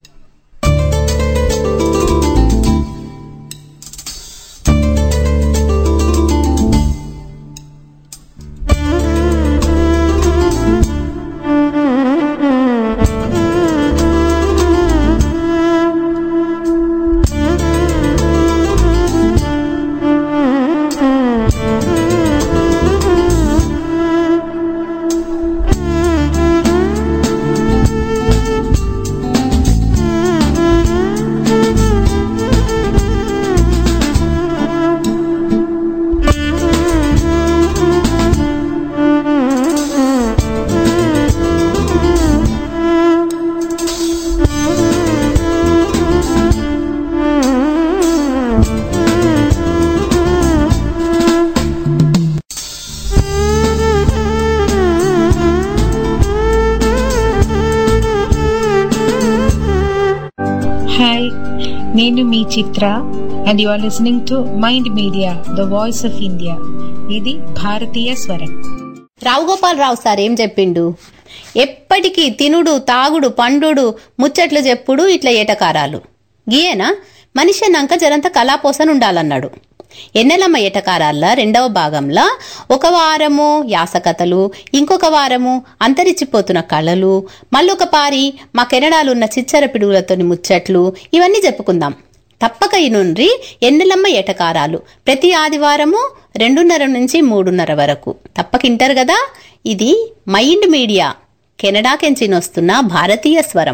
hi నేను మీ Chitra and you are listening to mind media the voice of India ఇది భారతీయ స్వరం రావు గోపాల్ రావు సార్ ఏం చెప్పిండు ఎప్పటికీ తినుడు తాగుడు పండుడు ముచ్చట్లు చెప్పుడు ఇట్లా ఏటకారాలు గీయేనా మనిషి అన్నాక జరంత కళాపోసన ఉండాలన్నాడు ఎన్నెలమ్మ ఏటకారాల రెండవ భాగంలో ఒక వారము యాసకథలు ఇంకొక వారము అంతరించిపోతున్న కళలు మళ్ళొక పారి మా కెనడాలు ఉన్న చిచ్చర పిడుగులతోని ముచ్చట్లు ఇవన్నీ చెప్పుకుందాం తప్పక ఇనుండ్రి ఎన్నెలమ్మ ఏటకారాలు ప్రతి ఆదివారము రెండున్నర నుంచి మూడున్నర వరకు తప్పక ఇంటారు కదా ఇది మైండ్ మీడియా కెనడాకెంచినొస్తున్న భారతీయ స్వరం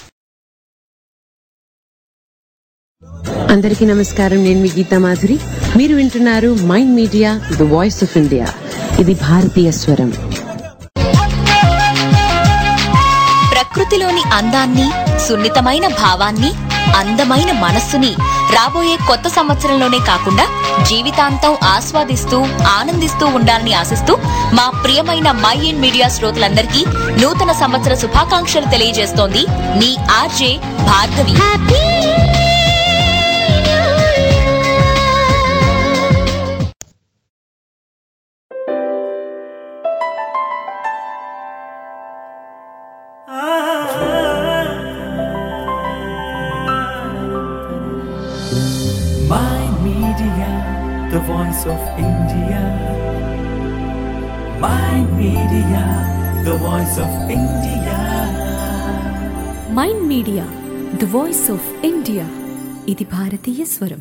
అందరికీ నమస్కారం నేను మీ గీతా మాధురి మీరు వింటున్నారు mind media the voice of India ఇది భారతీయ స్వరం ప్రకృతిలోని అందాన్ని సున్నితమైన భావాన్ని అందమైన మనస్సుని రాబోయే కొత్త సంవత్సరంలోనే కాకుండా జీవితాంతం ఆస్వాదిస్తూ ఆనందిస్తూ ఉండాలని ఆశిస్తూ మా ప్రియమైన మై ఇన్ మీడియా శ్రోతలందరికీ నూతన సంవత్సర శుభాకాంక్షలు తెలియజేస్తోంది మీ RJ Bhargavi My Media, the voice of India. My Media, the voice of India. Mind media the voice of India ఇది భారతీయ స్వరం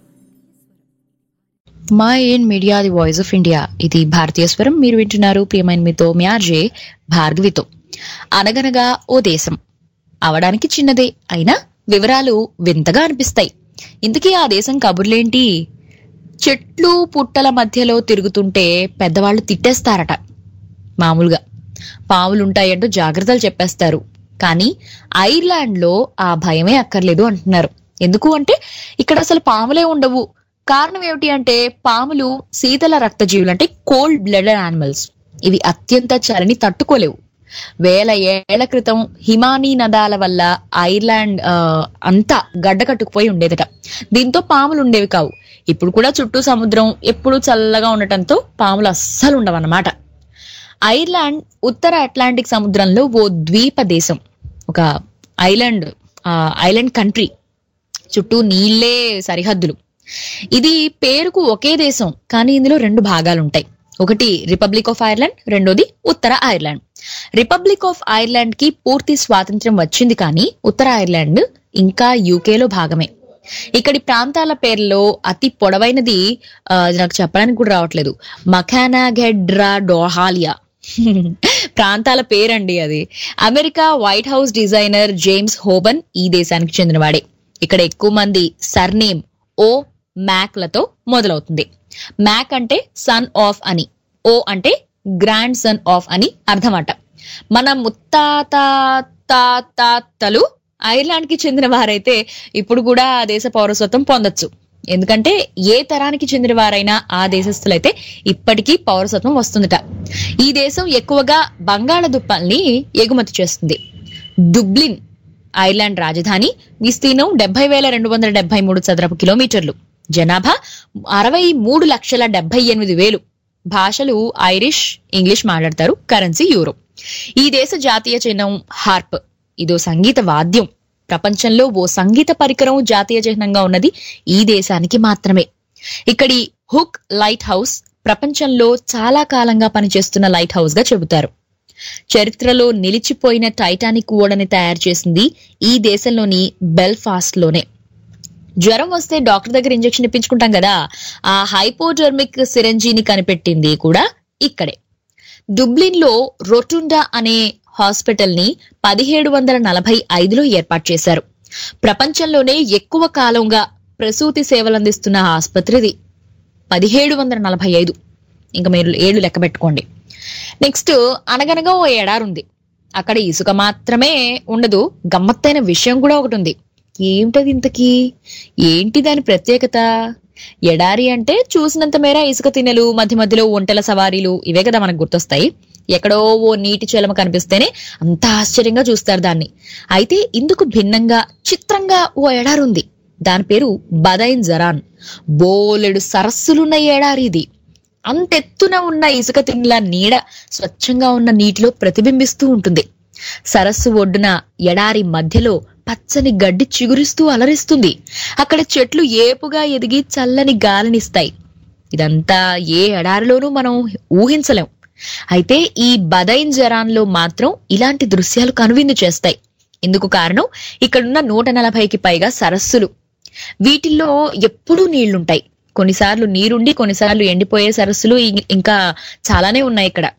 మా ఏన్ media the voice of India ఇది భారతీయ స్వరం మీరు వింటున్నారు ప్రియమైన మీతో మ్యార్జే భార్గవితో అనగనగా ఓ దేశం అవడానికి చిన్నదే అయినా వివరాలు వింతగా అనిపిస్తాయి ఇంతకీ ఆ దేశం కబుర్లేంటి చెట్లు పుట్టల మధ్యలో తిరుగుతుంటే పెద్దవాళ్ళు తిట్టేస్తారట మామూలుగా పాములుంటాయంటూ జాగ్రత్తలు చెప్పేస్తారు కానీ ఐర్లాండ్ లో ఆ భయమే అక్కర్లేదు అంటున్నారు ఎందుకు అంటే ఇక్కడ అసలు పాములే ఉండవు కారణం ఏమిటి అంటే పాములు శీతల రక్తజీవులు అంటే కోల్డ్ బ్లడెడ్ యానిమల్స్ ఇవి అత్యంత చలిని తట్టుకోలేవు వేల ఏళ్ల క్రితం హిమానీ నదాల వల్ల ఐర్లాండ్ ఆ, అంతా గడ్డ కట్టుకుపోయి ఉండేదట దీంతో పాములు ఉండేవి కావు ఇప్పుడు కూడా చుట్టూ సముద్రం ఎప్పుడూ చల్లగా ఉండటంతో పాములు అస్సలు ఉండవన్నమాట ఐర్లాండ్ ఉత్తర అట్లాంటిక్ సముద్రంలో ఓ ద్వీప దేశం ఒక ఐలాండ్ ఆ, ఐలాండ్ కంట్రీ చుట్టూ నీళ్లే సరిహద్దులు ఇది పేరుకు ఒకే దేశం కానీ ఇందులో రెండు భాగాలు ఉంటాయి ఒకటి రిపబ్లిక్ ఆఫ్ ఐర్లాండ్ రెండోది ఉత్తర ఐర్లాండ్ రిపబ్లిక్ ఆఫ్ ఐర్లాండ్ కి పూర్తి స్వాతంత్ర్యం వచ్చింది కానీ ఉత్తర ఐర్లాండ్ ఇంకా యూకేలో భాగమే ఇక్కడి ప్రాంతాల పేర్లో అతి పొడవైనది ఆ, ఇది నాకు చెప్పడానికి కూడా రావట్లేదు మఖానాగెడ్రా డోహాలియా ప్రాంతాల పేరండి అది America White House designer James Hoban ఈ దేశానికి చెందినవాడే ఇక్కడ ఎక్కువ మంది సర్నేమ్ ఓ మ్యాక్ లతో మొదలవుతుంది మ్యాక్ అంటే సన్ ఆఫ్ అని ఓ అంటే గ్రాండ్ సన్ ఆఫ్ అని అర్థమట మన ముత్తాత తాతలు ఐర్లాండ్ కి చెందిన వారైతే ఇప్పుడు కూడా ఆ దేశ పౌరసత్వం పొందొచ్చు ఎందుకంటే ఏ తరానికి చెందిన వారైనా ఆ దేశస్తులైతే ఇప్పటికీ పౌరసత్వం వస్తుందట ఈ దేశం ఎక్కువగా బంగాళదుంపల్ని ఎగుమతి చేస్తుంది డుబ్లిన్ ఐర్లాండ్ రాజధాని విస్తీర్ణం డెబ్బై వేల రెండు వందల డెబ్బై మూడు చదరపు కిలోమీటర్లు జనాభా అరవై మూడు లక్షల డెబ్బై ఎనిమిది వేలు భాషలు ఐరిష్ ఇంగ్లీష్ మాట్లాడతారు కరెన్సీ యూరో ఈ దేశ జాతీయ చిహ్నం హార్ప్ ఇదో సంగీత వాద్యం ప్రపంచంలో ఓ సంగీత పరికరం జాతీయ చిహ్నంగా ఉన్నది ఈ దేశానికి మాత్రమే ఇక్కడి హుక్ లైట్ హౌస్ ప్రపంచంలో చాలా కాలంగా పనిచేస్తున్న లైట్ హౌస్ గా చెబుతారు చరిత్రలో నిలిచిపోయిన టైటానిక్ ఓడని తయారు చేసింది ఈ దేశంలోని బెల్ఫాస్ట్ లోనే జ్వరం వస్తే డాక్టర్ దగ్గర ఇంజెక్షన్ ఇప్పించుకుంటాం కదా ఆ హైపోడర్మిక్ సిరంజీని కనిపెట్టింది కూడా ఇక్కడే డుబ్లిన్ లో రొటుండా అనే హాస్పిటల్ ని పదిహేడు వందల నలభై ఐదులో ఏర్పాటు చేశారు ప్రపంచంలోనే ఎక్కువ కాలంగా ప్రసూతి సేవలందిస్తున్న ఆసుపత్రిది పదిహేడు వందల నలభై ఐదు ఇంకా మీరు ఏళ్ళు లెక్క పెట్టుకోండి నెక్స్ట్ అనగనగా ఓ ఎడారుంది అక్కడ ఇసుక మాత్రమే ఉండదు గమ్మత్తైన విషయం కూడా ఒకటి ఉంది ఏమిటది ఇంతకీ ఏంటి దాని ప్రత్యేకత ఎడారి అంటే చూసినంత మేర ఇసుక తిన్నెలు మధ్య మధ్యలో ఒంటెల సవారీలు ఇవే కదా మనకు గుర్తొస్తాయి ఎక్కడో ఓ నీటి చెలమ కనిపిస్తేనే అంత ఆశ్చర్యంగా చూస్తారు దాన్ని అయితే ఇందుకు భిన్నంగా చిత్రంగా ఓ ఎడారి ఉంది దాని పేరు బదైన్ జరాన్ బోలెడు సరస్సులున్న ఎడారి ఇది అంతెత్తున ఉన్న ఇసుక తిన్నెల నీడ స్వచ్ఛంగా ఉన్న నీటిలో ప్రతిబింబిస్తూ ఉంటుంది సరస్సు ఒడ్డున ఎడారి మధ్యలో పచ్చని గడ్డి చిగురిస్తూ అలరిస్తుంది అక్కడ చెట్లు ఏపుగా ఎదిగి చల్లని గాలినిస్తాయి ఇదంతా ఏ ఎడారిలోనూ మనం ఊహించలేం అయితే ఈ బదైన్ జరాన్లో మాత్రం ఇలాంటి దృశ్యాలు కనువిందు చేస్తాయి ఇందుకు కారణం ఇక్కడున్న నూట నలభైకి పైగా సరస్సులు వీటిల్లో ఎప్పుడూ నీళ్లుంటాయి కొన్నిసార్లు నీరుండి కొన్నిసార్లు ఎండిపోయే సరస్సులు ఇం- ఇంకా చాలానే ఉన్నాయి ఇక్కడ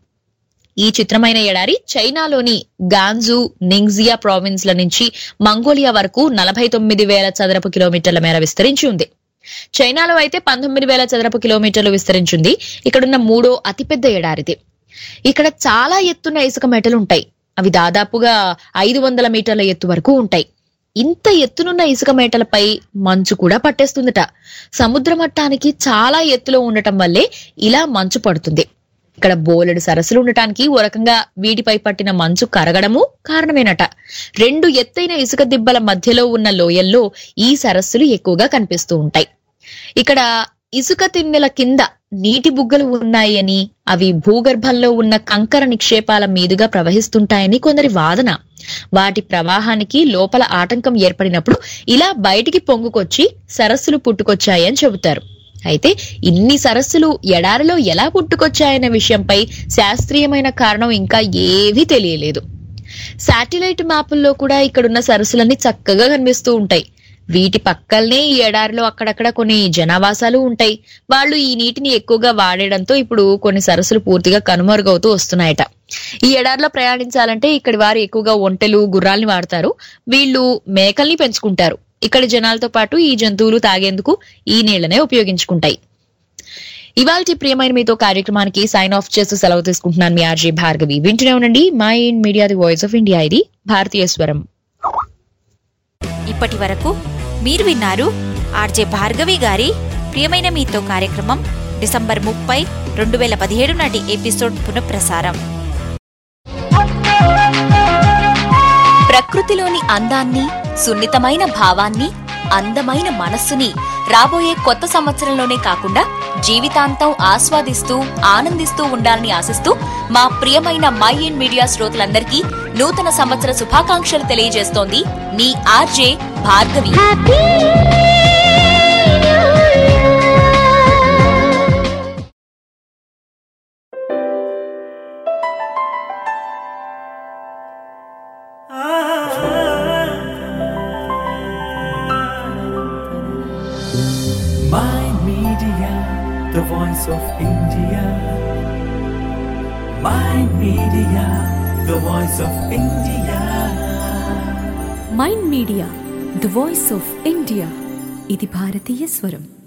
ఈ చిత్రమైన ఎడారి చైనాలోని గాంజు నింగ్జియా ప్రావిన్స్ ల నుంచి మంగోలియా వరకు నలభై తొమ్మిది వేల చదరపు కిలోమీటర్ల మేర విస్తరించి ఉంది చైనాలో అయితే పంతొమ్మిది వేల చదరపు కిలోమీటర్లు విస్తరించింది ఇక్కడున్న మూడో అతిపెద్ద ఎడారిది ఇక్కడ చాలా ఎత్తున్న ఇసుక మెటలు ఉంటాయి అవి దాదాపుగా ఐదు వందల మీటర్ల ఎత్తు వరకు ఉంటాయి ఇంత ఎత్తునున్న ఇసుక మేటలపై మంచు కూడా పట్టేస్తుందట సముద్ర మట్టానికి చాలా ఎత్తులో ఉండటం వల్లే ఇలా మంచు పడుతుంది ఇక్కడ బోలెడు సరస్సులు ఉండటానికి ఓ రకంగా వీటిపై పట్టిన మంచు కరగడము కారణమేనట రెండు ఎత్తైన ఇసుక దిబ్బల మధ్యలో ఉన్న లోయల్లో ఈ సరస్సులు ఎక్కువగా కనిపిస్తూ ఉంటాయి ఇక్కడ ఇసుక తిన్నెల కింద నీటి బుగ్గలు ఉన్నాయి అని అవి భూగర్భంలో ఉన్న కంకర నిక్షేపాల మీదుగా ప్రవహిస్తుంటాయని కొందరి వాదన వాటి ప్రవాహానికి లోపల ఆటంకం ఏర్పడినప్పుడు ఇలా బయటికి పొంగుకొచ్చి సరస్సులు పుట్టుకొచ్చాయని చెబుతారు అయితే ఇన్ని సరస్సులు ఎడారిలో ఎలా పుట్టుకొచ్చాయన్న విషయంపై శాస్త్రీయమైన కారణం ఇంకా ఏవీ తెలియలేదు శాటిలైట్ మ్యాపుల్లో కూడా ఇక్కడున్న సరస్సులన్నీ చక్కగా కనిపిస్తూ ఉంటాయి వీటి పక్కల్నే ఈ ఎడారిలో అక్కడక్కడ కొన్ని జనావాసాలు ఉంటాయి వాళ్ళు ఈ నీటిని ఎక్కువగా వాడేయడంతో ఇప్పుడు కొన్ని సరస్సులు పూర్తిగా కనుమరుగవుతూ వస్తున్నాయట ఈ ఎడారిలో ప్రయాణించాలంటే ఇక్కడి వారు ఎక్కువగా ఒంటెలు గుర్రాల్ని వాడతారు వీళ్ళు మేకల్ని పెంచుకుంటారు ఇక్కడి జనాలతో పాటు ఈ జంతువులు తాగేందుకు ఈ నీళ్లనే ఉపయోగించుకుంటాయి ఇవాళ ప్రియమైన మీతో కార్యక్రమానికి సైన్ ఆఫ్ చేస్తూ సెలవు తీసుకుంటున్నాను మీ ఆర్జే భార్గవి వింటూనే ఉండండి Mind Media the voice of India ఇది భారతీయ స్వరం ఇప్పటి వరకు మీరు విన్నారు ఆర్జే భార్గవి గారి ప్రియమైన మీతో కార్యక్రమం డిసెంబర్ ముప్పై రెండు వేల పదిహేడు నాటి ఎపిసోడ్ పునఃప్రసారం ప్రకృతిలోని అందాన్ని సున్నితమైన భావాన్ని అందమైన మనస్సుని రాబోయే కొత్త సంవత్సరంలోనే కాకుండా జీవితాంతం ఆస్వాదిస్తూ ఆనందిస్తూ ఉండాలని ఆశిస్తూ మా ప్రియమైన మై ఇన్ మీడియా శ్రోతలందరికీ నూతన సంవత్సర శుభాకాంక్షలు తెలియజేస్తోంది మీ RJ Bhargavi My Media, the voice of India. Mind Media, the voice of India. Mind media the voice of India ఇది భారతీయ స్వరం